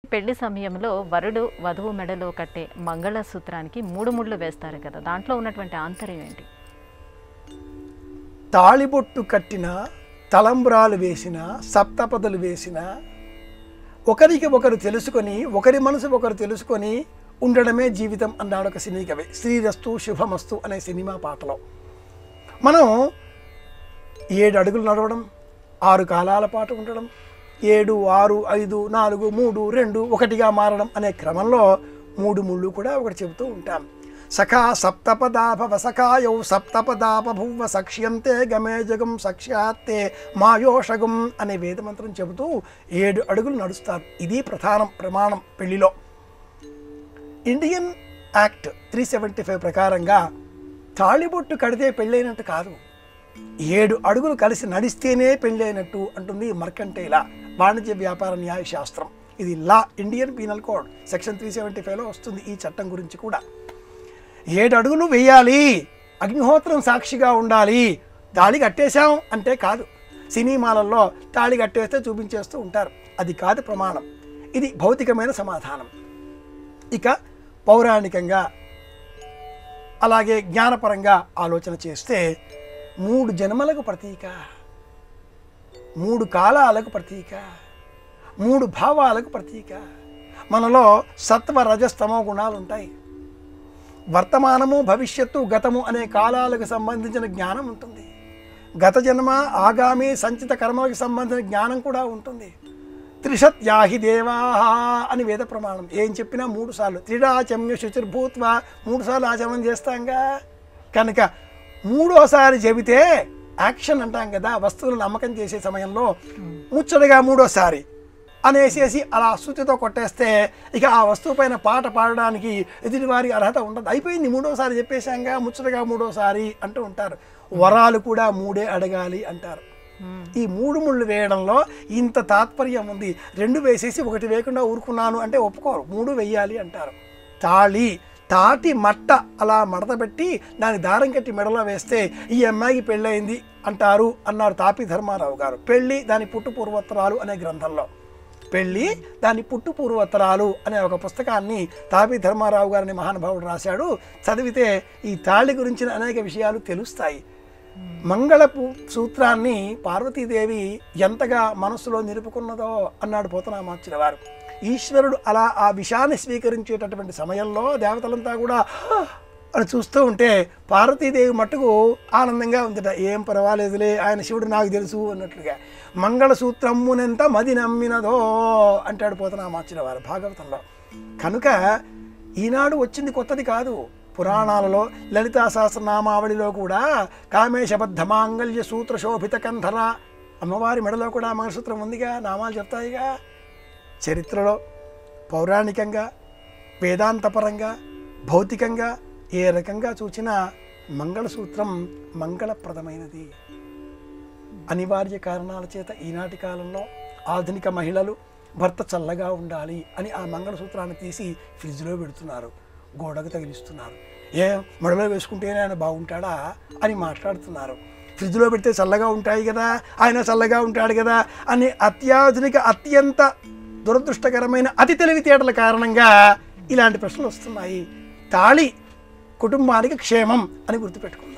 పెళ్లి సమయంలో వరుడు వధువు మెడలో కట్టే మంగళసూత్రానికి మూడు ముళ్ళు వేస్తారు కదా దాంట్లో ఉన్నటువంటి ఆంతర్యం ఏంటి తాళిబొట్టు కట్టిన తలంబ్రాలు వేసిన సప్తపదులు వేసిన ఒకరికి ఒకరు తెలుసుకొని ఒకరి మనసు ఒకరు తెలుసుకొని ఉండడమే జీవితం అన్నాడు ఒక సినీ కవి శ్రీరస్తు శుభమస్తు అనే సినిమా పాటలో మనం ఏడు అడుగులు నడవడం ఆరు కాలాల పాటు ఉండడం ఏడు ఆరు ఐదు నాలుగు మూడు రెండు ఒకటిగా మారడం అనే క్రమంలో మూడు ముళ్ళు కూడా ఒకటి చెబుతూ ఉంటాం సఖా సప్తపదాభవ సఖాయౌ సప్తపదాపభువ సక్ష్యంతే గమే జగం సక్ష్యాత్తే మాయోషగం అనే వేదమంత్రం చెబుతూ ఏడు అడుగులు నడుస్తారు ఇది ప్రధానం ప్రమాణం పెళ్లిలో Indian act three seventy five ప్రకారంగా తాళిబొట్టు కడితే పెళ్ళైనట్టు కాదు ఏడు అడుగులు కలిసి నడిస్తేనే పెళ్ళైనట్టు అంటుంది మర్కంటైల వాణిజ్య వ్యాపార న్యాయ శాస్త్రం ఇది law Indian penal code section three seventy ఫైవ్లో వస్తుంది ఈ చట్టం గురించి కూడా ఏడు అడుగులు వేయాలి అగ్నిహోత్రం సాక్షిగా ఉండాలి తాళి కట్టేశాం అంటే కాదు సినిమాలలో తాళి కట్టేస్తే చూపించేస్తూ ఉంటారు అది కాదు ప్రమాణం ఇది భౌతికమైన సమాధానం ఇక పౌరాణికంగా అలాగే జ్ఞానపరంగా ఆలోచన చేస్తే మూడు జన్మలకు ప్రతీక మూడు కాలాలకు ప్రతీక మూడు భావాలకు ప్రతీక మనలో సత్వ రజస్తమో గుణాలు ఉంటాయి వర్తమానము భవిష్యత్తు గతము అనే కాలాలకు సంబంధించిన జ్ఞానం ఉంటుంది గత జన్మ ఆగామి సంచిత కర్మలకు సంబంధించిన జ్ఞానం కూడా ఉంటుంది త్రిషత్ యాహి దేవా అని వేద ప్రమాణం ఏం చెప్పినా మూడు సార్లు త్రిడాచమ్య శుచిర్భూత్వ మూడు సార్లు ఆచమనం చేస్తాంగా కనుక మూడోసారి చెబితే యాక్షన్ అంటాం కదా వస్తువులను అమ్మకం చేసే సమయంలో ముచ్చటగా మూడోసారి అనేసేసి అలా శుచితో కొట్టేస్తే ఇక ఆ వస్తువు పైన పాట పాడడానికి ఎదుటివారి అర్హత ఉండదు అయిపోయింది మూడోసారి చెప్పేశాంగా ముచ్చటగా మూడోసారి అంటూ ఉంటారు వరాలు కూడా మూడే అడగాలి అంటారు ఈ మూడు ముళ్ళు వేయడంలో ఇంత తాత్పర్యం ఉంది రెండు వేసేసి ఒకటి వేయకుండా ఊరుకున్నాను అంటే ఒప్పుకోరు మూడు వెయ్యాలి అంటారు తాళి తాటి మట్ట అలా మడత పెట్టి దానికి దారం కట్టి మెడలో వేస్తే ఈ అమ్మాయికి పెళ్ళయింది అంటారు అన్నారు తాపి ధర్మారావు గారు పెళ్ళి దాని పుట్టు పూర్వోత్తరాలు అనే గ్రంథంలో పెళ్ళి దాని పుట్టు పూర్వోత్తరాలు అనే ఒక పుస్తకాన్ని తాపి ధర్మారావు గారిని మహానుభావుడు రాశాడు చదివితే ఈ తాళి గురించిన అనేక విషయాలు తెలుస్తాయి మంగళపు సూత్రాన్ని పార్వతీదేవి ఎంతగా మనసులో నిలుపుకున్నదో అన్నాడు పోతనామాచుల వారు ఈశ్వరుడు అలా ఆ విషాన్ని స్వీకరించేటటువంటి సమయంలో దేవతలంతా కూడా అని చూస్తూ ఉంటే పార్వతీదేవి మట్టుకు ఆనందంగా ఉందట ఏం పర్వాలేదులే ఆయన శివుడు నాకు తెలుసు అన్నట్లుగా మంగళసూత్రమ్మునెంత మది నమ్మినదో అంటాడు పోతనామాచుల వారు భాగవతంలో కనుక ఈనాడు వచ్చింది కొత్తది కాదు పురాణాలలో లలితా సహస్రనామావళిలో కూడా కామేశబద్ధ మాంగళ్య సూత్ర శోభిత కంధర అమ్మవారి మెడలో కూడా మంగళసూత్రం ఉందిగా నామాలు చెప్తాయిగా చరిత్రలో పౌరాణికంగా వేదాంతపరంగా భౌతికంగా ఏ రకంగా చూచినా మంగళసూత్రం మంగళప్రదమైనది అనివార్య కారణాల చేత ఈనాటి కాలంలో ఆధునిక మహిళలు భర్త చల్లగా ఉండాలి అని ఆ మంగళసూత్రాన్ని తీసి ఫ్రిడ్జ్లో పెడుతున్నారు గోడకు తగిలిస్తున్నారు ఏ మెడలో వేసుకుంటేనే ఆయన బాగుంటాడా అని మాట్లాడుతున్నారు ఫ్రిడ్జ్లో పెడితే చల్లగా ఉంటాయి కదా ఆయన చల్లగా ఉంటాడు కదా అని అత్యాధునిక అత్యంత దురదృష్టకరమైన అతి తెలివితేటల కారణంగా ఇలాంటి ప్రశ్నలు వస్తున్నాయి తాళి కుటుంబానికి క్షేమం అని గుర్తుపెట్టుకుందాం